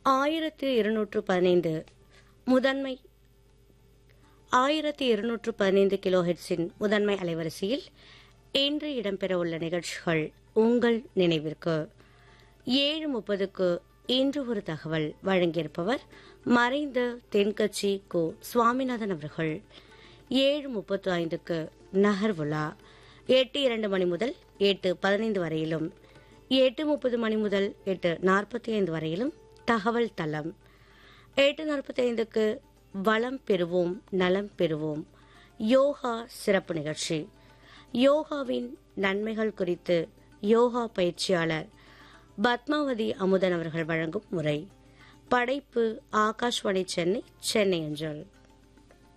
ஆயிரத்து இருநூற்று பதினைந்து முதன்மை ஆயிரத்தி இருநூற்று பதினைந்து கிலோ ஹெட்ஸின் முதன்மை அலைவரிசையில் இன்று இடம்பெறவுள்ள நிகழ்ச்சிகள் உங்கள் நினைவிற்கு ஏழு முப்பதுக்கு இன்று ஒரு தகவல் வழங்கியிருப்பவர் மறைந்த தென்கட்சி கோ சுவாமிநாதன் அவர்கள் ஏழு முப்பத்து ஐந்துக்கு நகர்வுலா எட்டு இரண்டு மணி முதல் எட்டு பதினைந்து வரையிலும் எட்டு முப்பது மணி முதல் எட்டு நாற்பத்தி ஐந்து வரையிலும் தகவல் தளம் எட்டு நாற்பத்தி ஐந்துக்கு வளம் பெறுவோம் நலம் பெறுவோம் யோகா சிறப்பு நிகழ்ச்சி யோகாவின் நன்மைகள் குறித்து யோகா பயிற்சியாளர் பத்மாவதி அமுதன் அவர்கள் வழங்கும் முறை படைப்பு ஆகாஷ்வாணி சென்னை சென்னை அஞ்சல்